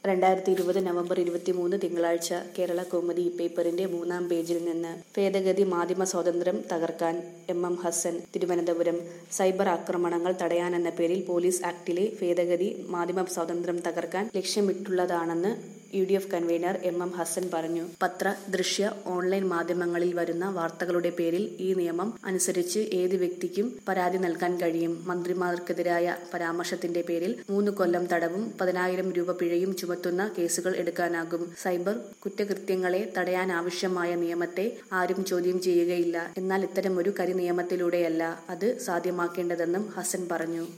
രണ്ടായിരത്തി ഇരുപത് നവംബർ ഇരുപത്തിമൂന്ന് തിങ്കളാഴ്ച കേരള കൗമുദി പേപ്പറിന്റെ മൂന്നാം പേജിൽ നിന്ന് ഭേദഗതി മാധ്യമ സ്വാതന്ത്ര്യം തകർക്കാൻ M M Hassan Thiruvananthapuram cyber ആക്രമണങ്ങൾ തടയാനെന്ന പേരിൽ പോലീസ് ആക്ടിലെ ഭേദഗതി മാധ്യമ സ്വാതന്ത്ര്യം തകർക്കാൻ ലക്ഷ്യമിട്ടുള്ളതാണെന്ന് U D F convener M M Hassan പറഞ്ഞു പത്ര ദൃശ്യ ഓൺലൈൻ മാധ്യമങ്ങളിൽ വരുന്ന വാർത്തകളുടെ പേരിൽ ഈ നിയമം അനുസരിച്ച് ഏത് വ്യക്തിക്കും പരാതി നൽകാൻ കഴിയും മന്ത്രിമാർക്കെതിരായ പരാമർശത്തിന്റെ പേരിൽ മൂന്ന് കൊല്ലം തടവും പതിനായിരം രൂപ പിഴയും ചുമത്തുന്ന കേസുകൾ എടുക്കാനാകും സൈബർ കുറ്റകൃത്യങ്ങളെ തടയാനാവശ്യമായ നിയമത്തെ ആരും ചോദ്യം ചെയ്യുകയില്ല എന്നാൽ ഇത്തരമൊരു കരി നിയമത്തിലൂടെയല്ല അത് സാധ്യമാക്കേണ്ടതെന്നും ഹസൻ പറഞ്ഞു